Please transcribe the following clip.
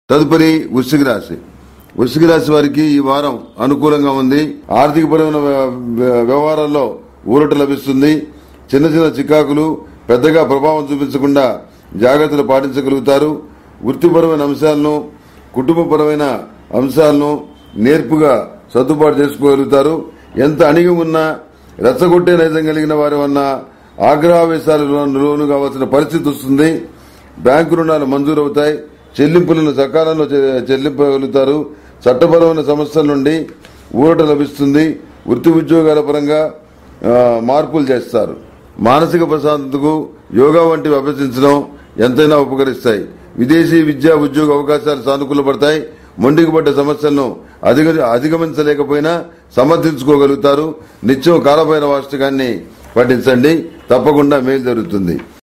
తదుపరి వృశ్చిక రాశి వృశ్చిక రాశి వారికి ఈ వారం అనుకూలంగా ఉంది ఆర్థికపరమైన వ్య- వ్య- వ్యవహారాల్లో ఊరట లభిస్తుంది చిన్న చిన్న చికాకులు పెద్దగా ప్రభావం చూపించకుండా జాగ్రత్తలు పాటించగలుగుతారు వృత్తిపరమైన అంశాలను కుటుంబపరమైన అంశాలను నేర్పుగా సర్దుబాటు చేసుకోగలుగుతారు ఎంత అణిగి ఉన్నా రెచ్చగొట్టే నైజం కలిగిన వారి వల్ల ఆగ్రహావేశాలు లోను కావాల్సిన పరిస్థితి వస్తుంది బ్యాంకు రుణాలు మంజూరవుతాయి చెల్లింపులను సకాలంలో చె- చెల్లింపగలుగుతారు చట్టపరమైన సమస్యల నుండి ఊరట లభిస్తుంది వృత్తి ఉద్యోగాల పరంగా ఆ, మార్పులు చేస్తారు మానసిక ప్రశాంతతకు యోగా వంటివి అభ్యసించడం ఎంతైనా ఉపకరిస్తాయి విదేశీ విద్యా ఉద్యోగ అవకాశాలు సానుకూలపడతాయి మొండికి పడ్డ సమస్యలను అధిగ అధిగమించలేకపోయినా సమర్థించుకోగలుగుతారు నిత్యం కాలభైన వాస్తకాన్ని పఠించండి తప్పకుండా మేలు జరుగుతుంది